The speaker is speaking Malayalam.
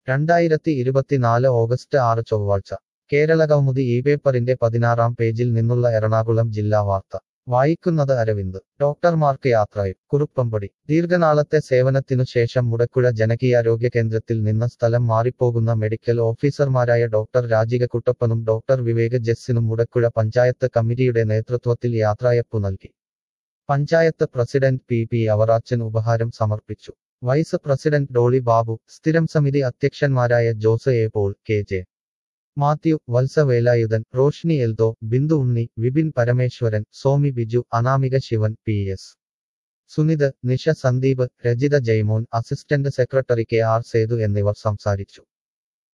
രണ്ടായിരത്തി ഇരുപത്തിനാല് ഓഗസ്റ്റ് ആറ് ചൊവ്വാഴ്ച കേരളകൗമുദി ഈ പേപ്പറിന്റെ പതിനാറാം പേജിൽ നിന്നുള്ള എറണാകുളം ജില്ലാ വാർത്ത വായിക്കുന്നത് അരവിന്ദ് ഡോക്ടർമാർക്ക് യാത്രയും കുറുപ്പമ്പടി ദീർഘനാളത്തെ സേവനത്തിനു ശേഷം മുടക്കുഴ ജനകീയാരോഗ്യ കേന്ദ്രത്തിൽ നിന്ന് സ്ഥലം മാറിപ്പോകുന്ന മെഡിക്കൽ ഓഫീസർമാരായ ഡോക്ടർ രാജിക കുട്ടപ്പനും ഡോക്ടർ വിവേക് ജസ്സിനും മുടക്കുഴ പഞ്ചായത്ത് കമ്മിറ്റിയുടെ നേതൃത്വത്തിൽ യാത്രയപ്പു നൽകി panchayat president P P Avarachan ഉപഹാരം സമർപ്പിച്ചു വൈസ് പ്രസിഡന്റ് ഡോളി ബാബു സ്ഥിരം സമിതി അധ്യക്ഷന്മാരായ Jose A Paul K J Mathew Valsa Velayudhan Roshni Eldo Bindu Unni Vipin Parameswaran Somi Biju Anamika Sivan P S Sunith Nisha Sandeep Rajitha Jaimon assistant secretary K R Sethu എന്നിവർ സംസാരിച്ചു